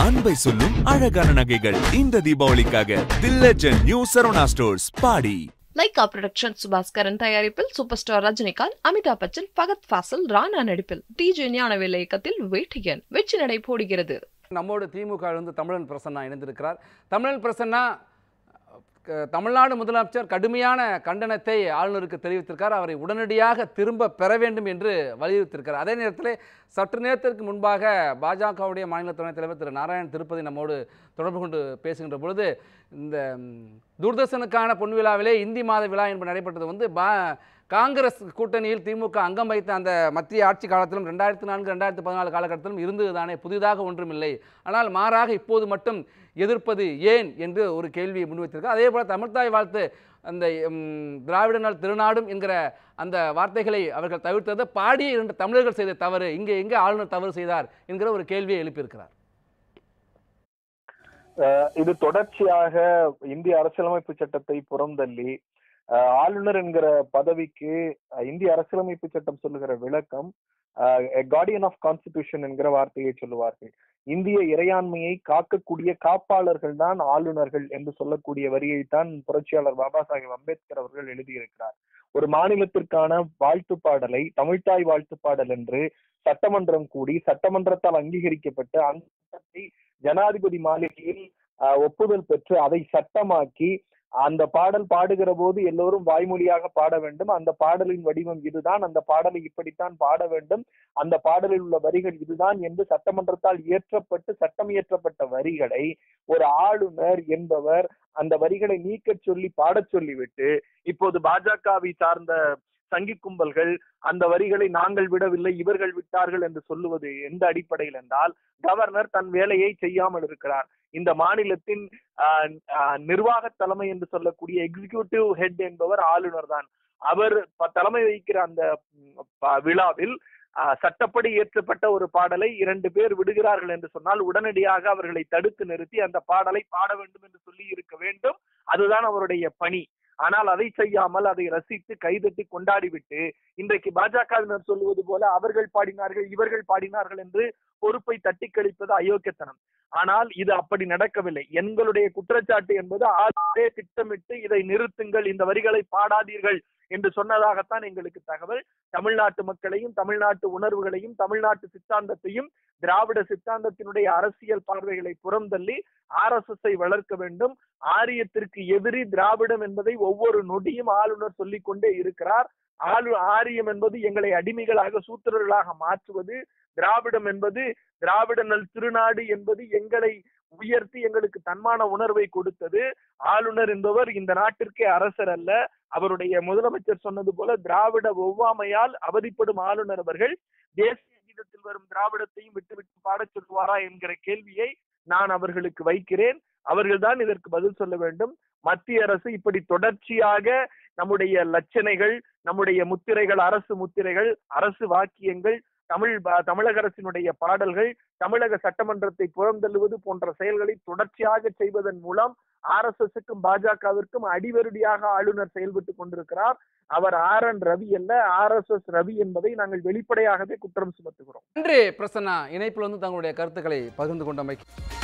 அன்பை சொல்லும் அழகான நகைகள் இந்த தீபாவளிக்காக the legend new Saravana stores பாடி லைகா புரொடக்ஷன் சுபாஸ்கரன் தயாரிப்பில் சூப்பர் ஸ்டார் ரஜினிகாந்த் அமிதாப் பச்சன் ஃபகத் ஃபாசில் ராணா நடிப்பில் டிஜே ஞானவேல் இயக்கத்தில் வேட்டியன் வெற்றி நடை போடுகிறது நம்மோடு திமுக இருந்து தமிழன் பிரசன்னா இணைந்திருக்கிறார் தமிழன் பிரசன்னா க- தமிழ்நாடு முதலமைச்சர் கடுமையான கண்டனத்தை ஆளுநருக்கு தெரிவித்திருக்கார் அவரை உடனடியாக திரும்ப பெற வேண்டும் என்று வலியுறுத்தியிருக்கிறார் அதே நேரத்தில் சற்று நேரத்திற்கு முன்பாக பாஜகவுடைய மாநில துணைத் தலைவர் திரு நாராயண் திருப்பதி நம்மோடு தொடர்பு கொண்டு பேசுகின்ற பொழுது இந்த ம், தூர்தர்ஷனுக்கான பொன் விழாவிலே இந்தி மாத விழா என்பது நடைபெற்றது வந்து பா காங்கிரஸ் கூட்டணியில் திமுக அங்கம் வைத்த அந்த மத்திய ஆட்சி காலத்திலும் ரெண்டாயிரத்தி நான்கு ரெண்டாயிரத்தி பதினாலு காலகட்டத்திலும் இருந்தது தானே புதிதாக ஒன்றுமில்லை ஆனால் மாறாக இப்போது மட்டும் எதிர்ப்பது ஏன் என்று ஒரு கேள்வியை முன்வைத்திருக்கார் அதே போல் தமிழ்தாய் வாழ்த்து அந்த ம், திராவிட நாள் திருநாடும் என்கிற அந்த வார்த்தைகளை அவர்கள் தவிர்த்தது பாடிய இரண்டு தமிழர்கள் செய்த தவறு இங்கே எங்கே ஆளுநர் தவறு செய்தார் என்கிற ஒரு கேள்வியை எழுப்பியிருக்கிறார் அஹ் இது தொடர்ச்சியாக இந்திய அரசியலமைப்பு சட்டத்தை புறந்தள்ளி அஹ் ஆளுநர் என்கிற பதவிக்கு அஹ் இந்திய அரசியலமைப்பு சட்டம் சொல்லுகிற விளக்கம் கார்டியன் ஆஃப் கான்ஸ்டிடியூஷன் என்கிற வார்த்தையை சொல்லுவார்கள் இந்திய இறையாண்மையை காக்கக்கூடிய காப்பாளர்கள் தான் ஆளுநர்கள் என்று சொல்லக்கூடிய வரியைத்தான் புரட்சியாளர் பாபா சாஹேப் அம்பேத்கர் அவர்கள் எழுதியிருக்கிறார் ஒரு மாநிலத்திற்கான வாழ்த்து பாடலை தமிழ்த்தாய் வாழ்த்து பாடல் என்று சட்டமன்றம் கூடி சட்டமன்றத்தால் அங்கீகரிக்கப்பட்டு அந்த சட்டத்தை ஜனாதிபதி மாளிகையில் ஆஹ், ஒப்புதல் பெற்று அதை சட்டமாக்கி அந்த பாடல் பாடுகிற போது எல்லோரும் வாய்மொழியாக பாட வேண்டும் அந்த பாடலின் வடிவம் இதுதான் அந்த பாடலை இப்படித்தான் பாட வேண்டும் அந்த பாடலில் உள்ள வரிகள் இதுதான் என்று சட்டமன்றத்தால் இயற்றப்பட்டு சட்டம் இயற்றப்பட்ட வரிகளை ஒரு ஆளுநர் என்பவர் அந்த வரிகளை நீக்கச் சொல்லி பாடச் சொல்லிவிட்டு இப்போது பாஜகவை சார்ந்த சங்கி கும்பல்கள் அந்த வரிகளை நாங்கள் விடவில்லை இவர்கள் விட்டார்கள் என்று சொல்லுவது எந்த அடிப்படையில் என்றால் கவர்னர் தன் வேலையை செய்யாமல் இருக்கிறார் இந்த மாநிலத்தின் ஆஹ், ஆஹ், நிர்வாக தலைமை என்று சொல்லக்கூடிய எக்ஸிகியூட்டிவ் ஹெட் என்பவர் ஆளுநர் தான் அவர் ப- தலைமை வகிக்கிற அந்த ம், ப- விழாவில் ஆஹ், சட்டப்படி இயற்றப்பட்ட ஒரு பாடலை இரண்டு பேர் விடுகிறார்கள் என்று சொன்னால் உடனடியாக அவர்களை தடுத்து நிறுத்தி அந்த பாடலை பாட வேண்டும் என்று சொல்லி இருக்க வேண்டும் அதுதான் அவருடைய பணி ஆனால் அதை செய்யாமல் அதை ரசித்து கைதட்டி கொண்டாடிவிட்டு இன்றைக்கு பாஜகவினர் சொல்லுவது போல அவர்கள் பாடினார்கள் இவர்கள் பாடினார்கள் என்று பொறுப்பை தட்டி கழிப்பது அயோக்கியத்தனம் ஆனால் இது அப்படி நடக்கவில்லை எங்களுடைய குற்றச்சாட்டு என்பது ஆளுநரே திட்டமிட்டு இதை நிறுத்துங்கள் இந்த வரிகளை பாடாதீர்கள் என்று சொன்னதாகத்தான் எங்களுக்கு தகவல் தமிழ்நாட்டு மக்களையும் தமிழ்நாட்டு உணர்வுகளையும் தமிழ்நாட்டு சித்தாந்தத்தையும் திராவிட சித்தாந்தத்தினுடைய அரசியல் பார்வைகளை புறந்தள்ளி ஆர் எஸ் எஸ் வளர்க்க வேண்டும் ஆரியத்திற்கு எதிரி திராவிடம் என்பதை ஒவ்வொரு நொடியும் ஆளுநர் சொல்லிக் கொண்டே இருக்கிறார் ஆளு ஆரியம் என்பது எங்களை அடிமைகளாக சூத்திரர்களாக மாற்றுவது திராவிடம் என்பது திராவிட நல் திருநாடு என்பது எங்களை உயர்த்தி எங்களுக்கு தன்மான உணர்வை கொடுத்தது ஆளுநர் என்பவர் இந்த நாட்டிற்கே அரசர் அல்ல அவருடைய முதலமைச்சர் சொன்னது போல திராவிட ஒவ்வாமையால் அவதிப்படும் ஆளுநர் அவர்கள் தேசிய கீதத்தில் வரும் திராவிடத்தையும் விட்டுவிட்டு பாடச் சொல்லுவாரா என்கிற கேள்வியை நான் அவர்களுக்கு வைக்கிறேன் அவர்கள்தான் இதற்கு பதில் சொல்ல வேண்டும் மத்திய அரசு இப்படி தொடர்ச்சியாக நம்முடைய லட்சணைகள் நம்முடைய முத்திரைகள் அரசு முத்திரைகள் அரசு வாக்கியங்கள் தமிழ் ப- தமிழக அரசினுடைய பாடல்கள் தமிழக சட்டமன்றத்தை புறந்தள்ளுவது போன்ற செயல்களை தொடர்ச்சியாக செய்வதன் மூலம் ஆர் எஸ் எஸ்க்கும் பாஜகவிற்கும் அடிவருடியாக ஆளுநர் செயல்பட்டு கொண்டிருக்கிறார் அவர் ஆர் என் ரவி அல்ல ஆர் எஸ் எஸ் ரவி என்பதை நாங்கள் வெளிப்படையாகவே குற்றம் சுமத்துகிறோம் நன்றி பிரசன்னா இணைப்பில் வந்து தங்களுடைய கருத்துக்களை பகிர்ந்து கொண்டமைக்கு